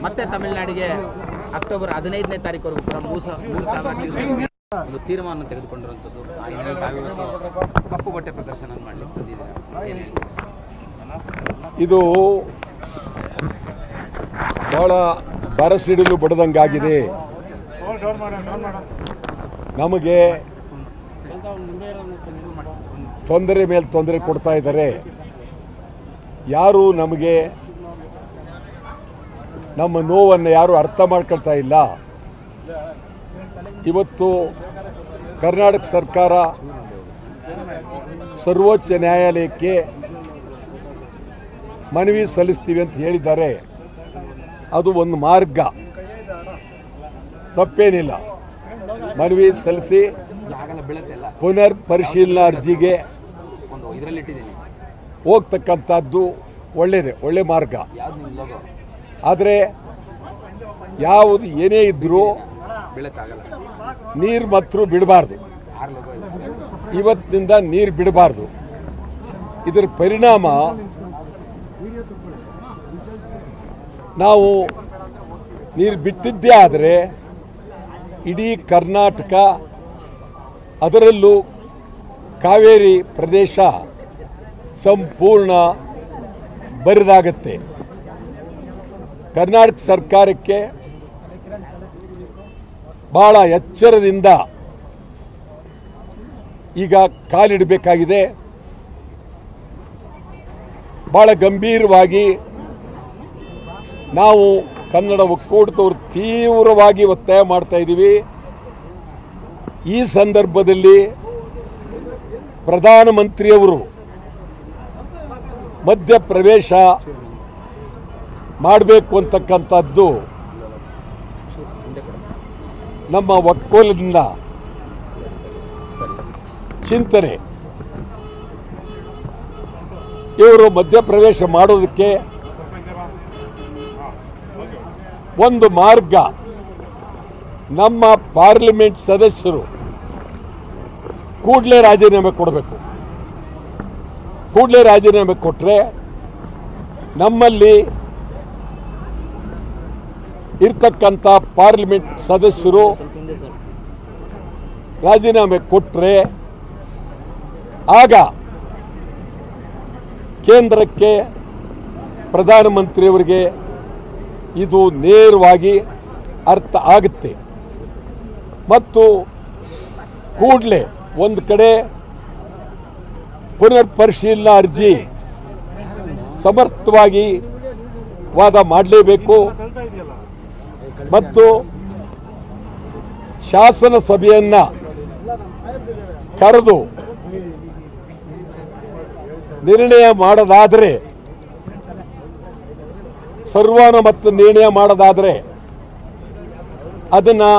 ಮತ್ತೆ ತಮಿಳುನಾಡಿಗೆ ಅಕ್ಟೋಬರ್ ಹದಿನೈದನೇ ತಾರೀಕುವರೆಗೂ ಕೂಡ ಮೂರು ಸಾ- ಮೂರು ಸಾವಿರ ದಿವಸ ಒಂದು ತೀರ್ಮಾನ ತೆಗೆದುಕೊಂಡಿರುವಂಥದ್ದು ಆ ಹಿನ್ನೆಲೆಯಲ್ಲಿ ತಾವಿವತ್ತು ಕಪ್ಪು ಬಟ್ಟೆ ಪ್ರದರ್ಶನ ಮಾಡ್ಲಿಕ್ಕೆ ಬಂದಿದ್ದೀರಾ ಏನು ಹೇಳ್ತೀರಿ ಸರ್? ಇದು ಬಹಳ ಬರಸಿಡಿಲು ಬಡದಂಗಾಗಿದೆ ನಮಗೆ ತೊಂದರೆ ಮೇಲೆ ತೊಂದರೆ ಕೊಡ್ತಾ ಇದ್ದಾರೆ ಯಾರು ನಮಗೆ ನಮ್ಮ ನೋವನ್ನು ಯಾರು ಅರ್ಥ ಮಾಡ್ಕೊಳ್ತಾ ಇಲ್ಲ ಇವತ್ತು ಕರ್ನಾಟಕ ಸರ್ಕಾರ ಸರ್ವೋಚ್ಚ ನ್ಯಾಯಾಲಯಕ್ಕೆ ಮನವಿ ಸಲ್ಲಿಸ್ತೀವಿ ಅಂತ ಹೇಳಿದ್ದಾರೆ ಅದು ಒಂದು ಮಾರ್ಗ ತಪ್ಪೇನಿಲ್ಲ ಮನವಿ ಸಲ್ಲಿಸಿ ಆಗಲ್ಲ ಬೀಳುತ್ತೆ ಎಲ್ಲ ಪುನರ್ ಪರಿಶೀಲನಾ ಅರ್ಜಿಗೆ ಒಂದು ಇದರಲ್ಲಿ ಇಟ್ಟಿದ್ದೀನಿ ಹೋಗ್ತಕ್ಕಂಥದ್ದು ಒಳ್ಳೆಯದೇ ಒಳ್ಳೆ ಮಾರ್ಗ ಯಾವ್ದು ನಿಮ್ಮ ಲೋಗೋ ಆದರೆ ಯಾವುದು ಏನೇ ಇದ್ದರೂ ಬೀಳಕ್ಕಾಗಲ್ಲ ನೀರು ಮಾತ್ರ ಬಿಡಬಾರ್ದು ಆರು ಲೋಗೋ ಇದೆ ಇವತ್ತಿನಿಂದ ನೀರು ಬಿಡಬಾರ್ದು ಇದರ ಪರಿಣಾಮ ನಾವು ನೀರು ಬಿಟ್ಟಿದ್ದೇ ಆದರೆ ಇಡೀ ಕರ್ನಾಟಕ ಅದರಲ್ಲೂ ಕಾವೇರಿ ಪ್ರದೇಶ ಸಂಪೂರ್ಣ ಬರಿದಾಗತ್ತೆ ಕರ್ನಾಟಕ ಸರ್ಕಾರಕ್ಕೆ ಬಹಳ ಎಚ್ಚರದಿಂದ ಈಗ ಕಾಲಿಡಬೇಕಾಗಿದೆ ಬಹಳ ಗಂಭೀರವಾಗಿ ನಾವು ಕನ್ನಡ ಒಕ್ಕೂಟದವರು ತೀವ್ರವಾಗಿ ಒತ್ತಾಯ ಮಾಡ್ತಾ ಇದ್ದೀವಿ ಈ ಸಂದರ್ಭದಲ್ಲಿ ಪ್ರಧಾನಮಂತ್ರಿಯವರು ಮಧ್ಯ ಪ್ರವೇಶ ಮಾಡಬೇಕು ಅಂತಕ್ಕಂಥದ್ದು ನಮ್ಮ ಒಕ್ಕೋಲದಿಂದ ಚಿಂತನೆ ಇವರು ಮಧ್ಯಪ್ರವೇಶ ಮಾಡೋದಕ್ಕೆ ಒಂದು ಮಾರ್ಗ ನಮ್ಮ ಪಾರ್ಲಿಮೆಂಟ್ ಸದಸ್ಯರು ಕೂಡಲೇ ರಾಜೀನಾಮೆ ಕೊಡಬೇಕು ಕೂಡಲೇ ರಾಜೀನಾಮೆ ಕೊಟ್ಟರೆ ನಮ್ಮಲ್ಲಿ ಇರ್ತಕ್ಕಂಥ ಪಾರ್ಲಿಮೆಂಟ್ ಸದಸ್ಯರು ರಾಜೀನಾಮೆ ಕೊಟ್ಟರೆ ಆಗ ಕೇಂದ್ರಕ್ಕೆ ಪ್ರಧಾನಮಂತ್ರಿಯವರಿಗೆ ಇದು ನೇರವಾಗಿ ಅರ್ಥ ಆಗುತ್ತೆ ಮತ್ತು ಕೂಡಲೇ ಒಂದು ಕಡೆ ಪುನರ್ ಪರಿಶೀಲನಾ ಅರ್ಜಿ ಸಮರ್ಥವಾಗಿ ವಾದ ಮಾಡಲೇಬೇಕು ಮತ್ತು ಶಾಸನ ಸಭೆಯನ್ನ ಕರೆದು ನಿರ್ಣಯ ಮಾಡದಾದರೆ ಸರ್ವಾನುಮತ ನಿರ್ಣಯ ಮಾಡದಾದರೆ ಅದನ್ನ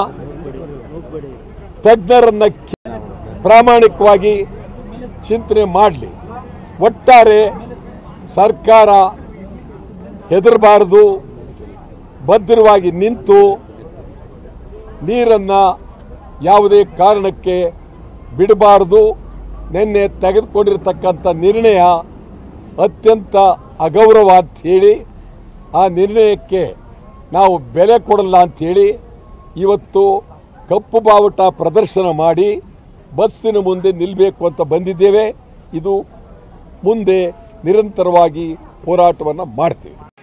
ತಜ್ಞರನ್ನ ಕೇ- ಪ್ರಾಮಾಣಿಕವಾಗಿ ಚಿಂತನೆ ಮಾಡಲಿ ಒಟ್ಟಾರೆ ಸರ್ಕಾರ ಹೆದರಬಾರದು ಭದ್ರವಾಗಿ ನಿಂತು ನೀರನ್ನು ಯಾವುದೇ ಕಾರಣಕ್ಕೆ ಬಿಡಬಾರದು ನಿನ್ನೆ ತೆಗೆದುಕೊಂಡಿರ್ತಕ್ಕಂಥ ನಿರ್ಣಯ ಅತ್ಯಂತ ಅಗೌರವ ಅಂತ ಹೇಳಿ ಆ ನಿರ್ಣಯಕ್ಕೆ ನಾವು ಬೆಲೆ ಕೊಡಲ್ಲ ಅಂಥೇಳಿ ಇವತ್ತು ಕಪ್ಪು ಬಾವುಟ ಪ್ರದರ್ಶನ ಮಾಡಿ ಬಸ್ಸಿನ ಮುಂದೆ ನಿಲ್ಲಬೇಕು ಅಂತ ಬಂದಿದ್ದೇವೆ ಇದು ಮುಂದೆ ನಿರಂತರವಾಗಿ ಹೋರಾಟವನ್ನು ಮಾಡ್ತೀವಿ